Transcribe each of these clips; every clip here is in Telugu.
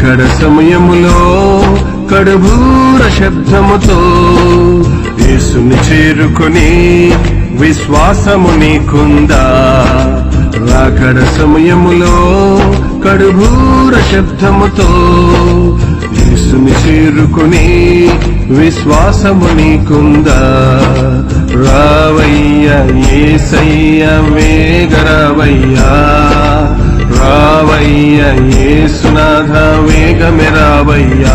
రాకడ సమయములో కడుబూర శబ్దముతో యేసుని చేరుకొని విశ్వాసము నీకుందా రాకడ సమయములో కడుబూర శబ్దముతో యేసుని చేరుకొని విశ్వాసము నీకుందా రావయ్య ఏసయ్య వేగరావయ్యా రావయ్య ఏసునాథ వేగమే రావయ్యా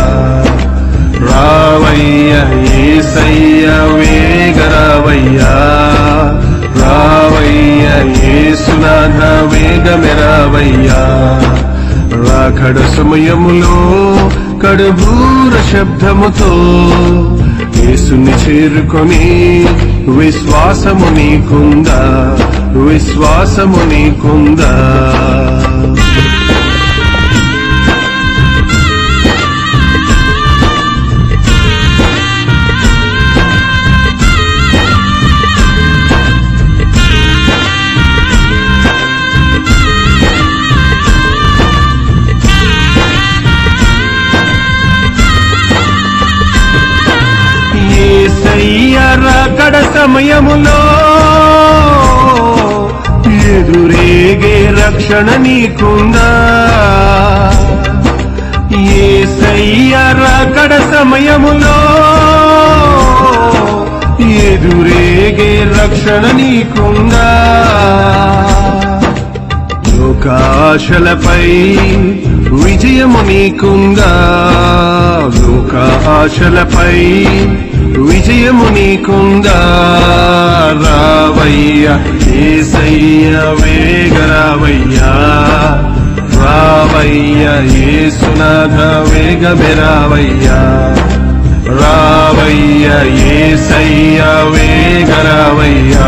రావయ్య ఏసయ్య వేగరావయ్యా రావయ్య ఏసునాథ వేగమే రావయ్యా రాకడ సమయములో కడుబూర శబ్దముతో యేసుని చేరుకొని విశ్వాసము నీకుందా విశ్వాసము నీకుందా ఏసయ్య రాకడ సమయములో ఎదురేగే రక్షణ నీకుందా ఏసయ్య రాకడ సమయములో ఎదురేగే రక్షణ నీకుందా లోకాశలపై విజయము నీకుందా లోక ఆశలపై విజయము నీకుందా రావయ్య ఏసయ్య వేగరావయ్యా రావయ్య ఏసునాథ వేగమే రావయ్యా రావయ్య ఏసయ్య వేగరావయ్యా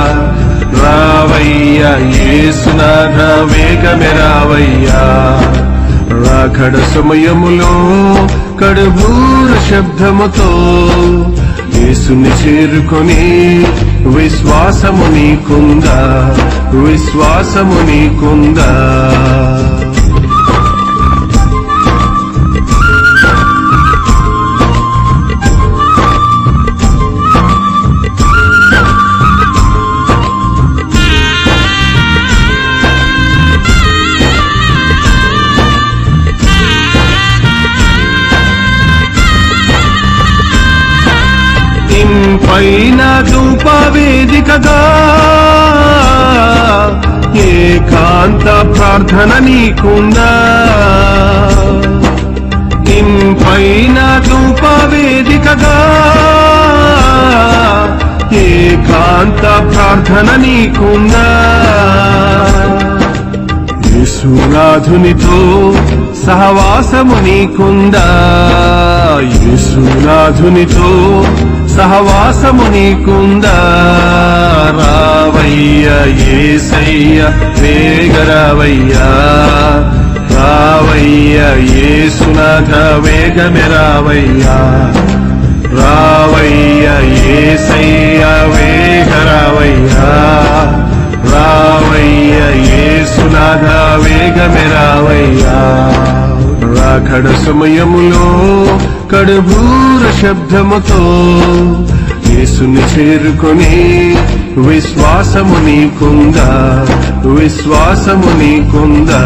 రావయ్య ఏసునాథ వేగమే రావయ్యా రాకడ సమయములో కడుబూర శబ్దముతో యేసుని చేరుకొని విశ్వాసము నీకుందా విశ్వాసము నీకుందా ఇంపైన ధూప వేదికగా ఏకాంత ప్రార్థన నీకుందా ఇంపైన ధూప వేదికగా ఏకాంత ప్రార్థన నీకుందా యేసునాథునితో సహవాసము నీకుందా యేసునాథునితో సహవాసము నీకుందా రావయ్య ఏసయ్య వేగరావయ్యా రావయ్య ఏసునాథ వేగమే రావయ్యా రావయ్య ఏసయ్య వేగరావయ్యా రావయ్య ఏసునాథ వేగమే రావయ్యా రాకడ సమయములో కడుబూర శబ్దముతో యేసుని చేరుకొని విశ్వాసము నీకుందా విశ్వాసము నీకుందా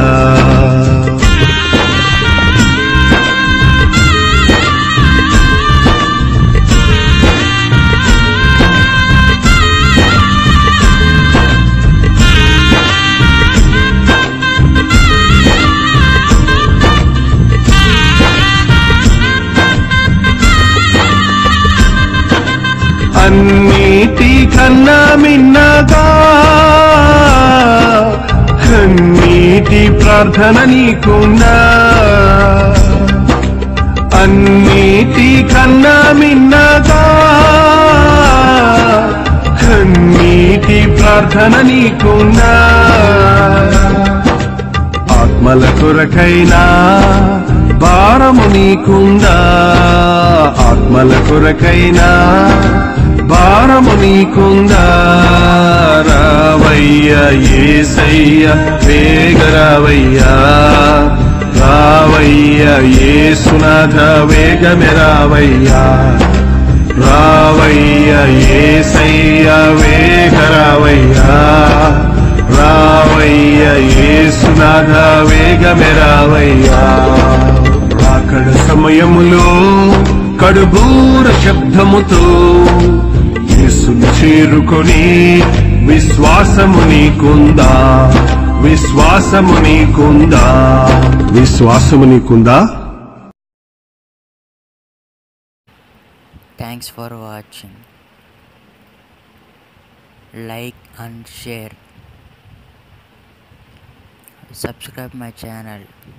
అన్నిటి కన్నా మిన్నగా కన్నీటి ప్రార్థన నీకున్నా అన్నిటి కన్నా మిన్నగా కన్నీటి ప్రార్థన నీకున్నా ఆత్మల కొరకైనా భారము నీకుందా ఆత్మల కొరకైనా భారము నీకుందా రావయ్య ఏసయ్య వేగరావయ్యా రావయ్య యేసునాథ వేగమే రావయ్యా రావయ్య యేసయ్య వేగ రావయ్యా రావయ్య యేసునాథ వేగమే రావయ్యా రాకడ సమయములో కడుబూర శబ్దముతో యేసును చేరుకొని విశ్వాసము నీకుందా విశ్వాసము నీకుందా విశ్వాసము నీకుందా Thanks for watching. Like and share. Subscribe my channel.